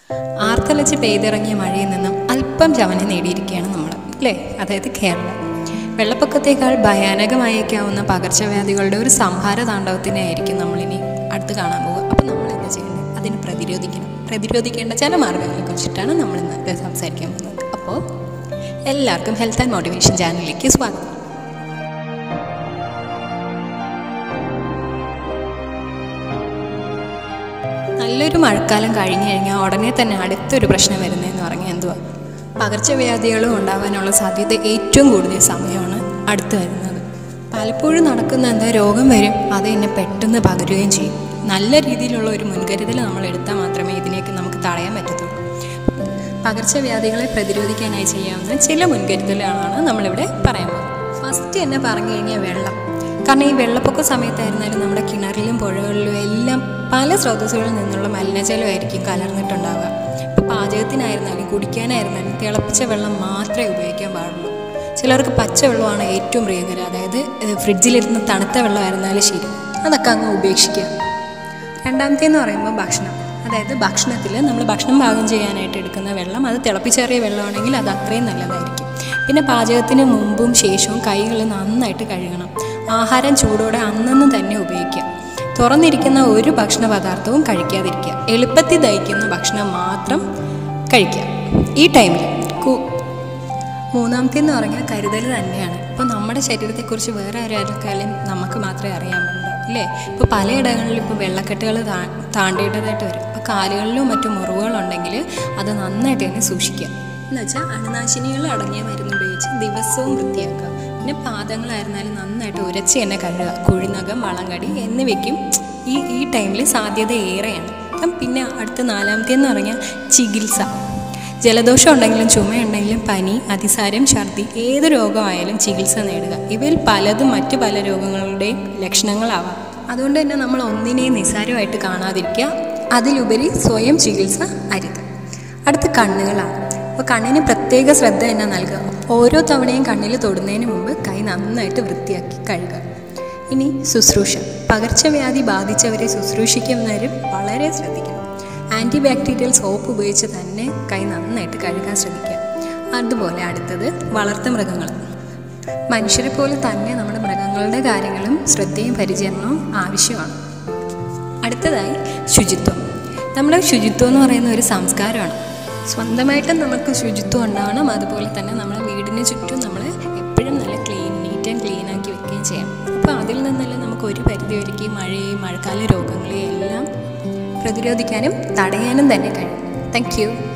ആർത്തലച്ച് പെയ്തിറങ്ങിയ മഴയിൽ നിന്നും അല്പം ശമനം നേടിയിരിക്കുകയാണ് നമ്മൾ അല്ലേ അതായത് കേരളം വെള്ളപ്പൊക്കത്തേക്കാൾ ഭയാനകമായേക്കാവുന്ന പകർച്ചവ്യാധികളുടെ ഒരു സംഹാര താണ്ഡവത്തിനെ ആയിരിക്കും നമ്മളിനി അടുത്ത് കാണാൻ പോകുക അപ്പോൾ നമ്മൾ എന്താ ചെയ്യേണ്ടത് അതിന് പ്രതിരോധിക്കണം പ്രതിരോധിക്കേണ്ട ചില മാർഗ്ഗങ്ങളെ കുറിച്ചിട്ടാണ് നമ്മൾ ഇന്നത്തെ സംസാരിക്കാൻ പോകുന്നത് അപ്പോൾ എല്ലാവർക്കും ഹെൽത്ത് ആൻഡ് മോട്ടിവേഷൻ ചാനലിലേക്ക് സ്വാഗതം നല്ലൊരു മഴക്കാലം കഴിഞ്ഞു കഴിഞ്ഞാൽ ഉടനെ തന്നെ അടുത്തൊരു പ്രശ്നം വരുന്നതെന്ന് പറഞ്ഞാൽ എന്തുവാ പകർച്ചവ്യാധികളും ഉണ്ടാവാനുള്ള സാധ്യത ഏറ്റവും കൂടുതൽ സമയമാണ് അടുത്ത് വരുന്നത് പലപ്പോഴും നടക്കുന്ന എന്താ രോഗം വരും അത് എന്നെ പെട്ടെന്ന് പകരുകയും ചെയ്യും നല്ല രീതിയിലുള്ള ഒരു മുൻകരുതൽ നമ്മൾ എടുത്താൽ മാത്രമേ ഇതിനെയൊക്കെ നമുക്ക് തടയാൻ പറ്റത്തുള്ളൂ പകർച്ചവ്യാധികളെ പ്രതിരോധിക്കാനായി ചെയ്യാവുന്ന ചില മുൻകരുതലുകളാണ് നമ്മളിവിടെ പറയാൻ പോകുന്നത് ഫസ്റ്റ് തന്നെ പറഞ്ഞു കഴിഞ്ഞാൽ വെള്ളം കാരണം ഈ വെള്ളപ്പൊക്ക സമയത്തായിരുന്നാലും നമ്മുടെ കിണറിലും പുഴകളിലും എല്ലാം പല സ്രോതസ്സുകളിൽ നിന്നുള്ള മലിനജലമായിരിക്കും കലർന്നിട്ടുണ്ടാവുക ഇപ്പോൾ പാചകത്തിനായിരുന്നാലും കുടിക്കാനായിരുന്നാലും തിളപ്പിച്ച വെള്ളം മാത്രമേ ഉപയോഗിക്കാൻ പാടുള്ളൂ ചിലർക്ക് പച്ചവെള്ളമാണ് ഏറ്റവും പ്രിയകരം അതായത് ഏഹ്, ഫ്രിഡ്ജിലിരുന്ന് തണുത്ത വെള്ളമായിരുന്നാലും ശരി അതൊക്കെ അങ്ങ് ഉപേക്ഷിക്കുക രണ്ടാമത്തേന്ന് പറയുമ്പോൾ ഭക്ഷണം അതായത് ഭക്ഷണത്തിൽ നമ്മൾ ഭക്ഷണം പാകം ചെയ്യാനായിട്ട് എടുക്കുന്ന വെള്ളം അത് തിളപ്പിച്ചേറിയ വെള്ളമാണെങ്കിൽ അത് അത്രയും നല്ലതായിരിക്കും പിന്നെ പാചകത്തിന് മുമ്പും ശേഷവും കൈകൾ നന്നായിട്ട് കഴുകണം ആഹാരം ചൂടോടെ അന്നന്ന് തന്നെ ഉപയോഗിക്കുക തുറന്നിരിക്കുന്ന ഒരു ഭക്ഷണ പദാർത്ഥവും കഴിക്കാതിരിക്കുക എളുപ്പത്തിൽ ദഹിക്കുന്ന ഭക്ഷണം മാത്രം കഴിക്കുക ഈ ടൈമിൽ കു മൂന്നാമത്തേന്ന് പറഞ്ഞാൽ കരുതൽ തന്നെയാണ് ഇപ്പോൾ നമ്മുടെ ശരീരത്തെക്കുറിച്ച് വേറെ ആരാൾക്കാലും നമുക്ക് മാത്രമേ അറിയാൻ പാടുള്ളൂ അല്ലേ ഇപ്പോൾ പലയിടങ്ങളിലും ഇപ്പോൾ വെള്ളക്കെട്ടുകൾ താ താണ്ടേണ്ടതായിട്ട് വരും അപ്പോൾ കാലുകളിലും മറ്റു മുറിവുകളുണ്ടെങ്കിൽ അത് നന്നായിട്ട് തന്നെ സൂക്ഷിക്കുക എന്ന് വെച്ചാൽ അണുനാശിനികൾ അടങ്ങിയ മരുന്ന് ഉപയോഗിച്ച് ദിവസവും വൃത്തിയാക്കുക പിന്നെ പാദങ്ങളായിരുന്നാലും നന്നായിട്ട് ഉരച്ച് തന്നെ കഴുകുക കുഴിനകം വളങ്കടി എന്നിവയ്ക്കും ഈ ഈ ടൈമിൽ സാധ്യത ഏറെയാണ് അപ്പം പിന്നെ അടുത്ത നാലാമത്തേന്ന് പറഞ്ഞാൽ ചികിത്സ ജലദോഷം ഉണ്ടെങ്കിലും ചുമയുണ്ടെങ്കിലും പനി അതിസാരം ഛർദി ഏത് രോഗമായാലും ചികിത്സ നേടുക ഇവയിൽ പലതും മറ്റു പല രോഗങ്ങളുടെയും ലക്ഷണങ്ങളാവാം അതുകൊണ്ട് തന്നെ നമ്മൾ ഒന്നിനെയും നിസ്സാരമായിട്ട് കാണാതിരിക്കുക അതിലുപരി സ്വയം ചികിത്സ അരുത് അടുത്ത കണ്ണുകളാണ് അപ്പോൾ കണ്ണിന് പ്രത്യേക ശ്രദ്ധ തന്നെ നൽകുക ഓരോ തവണയും കണ്ണിൽ തൊടുന്നതിന് മുമ്പ് കൈ നന്നായിട്ട് വൃത്തിയാക്കി കഴുകുക ഇനി ശുശ്രൂഷ പകർച്ചവ്യാധി ബാധിച്ചവരെ ശുശ്രൂഷിക്കുന്നവരും വളരെ ശ്രദ്ധിക്കണം ആൻറ്റി ബാക്ടീരിയൽ സോപ്പ് ഉപയോഗിച്ച് തന്നെ കൈ നന്നായിട്ട് കഴുകാൻ ശ്രമിക്കുക അതുപോലെ അടുത്തത് വളർത്തു മൃഗങ്ങൾ മനുഷ്യരെ പോലെ തന്നെ നമ്മുടെ മൃഗങ്ങളുടെ കാര്യങ്ങളും ശ്രദ്ധയും പരിചരണവും ആവശ്യമാണ് അടുത്തതായി ശുചിത്വം നമ്മുടെ ശുചിത്വം എന്ന് പറയുന്ന ഒരു സംസ്കാരമാണ് സ്വന്തമായിട്ടും നമുക്ക് ശുചിത്വം ഉണ്ടാവണം അതുപോലെ തന്നെ നമ്മുടെ വീടിന് ചുറ്റും നമ്മൾ എപ്പോഴും നല്ല ക്ലീൻ നീറ്റ് ആൻഡ് ക്ലീൻ ആക്കി വെക്കുകയും ചെയ്യാം അപ്പോൾ അതിൽ നിന്നെല്ലാം നമുക്ക് ഒരു പരിധി ഒരുക്കി മഴയെയും മഴക്കാല രോഗങ്ങളെയും എല്ലാം പ്രതിരോധിക്കാനും തടയാനും തന്നെ കഴിയും താങ്ക് യു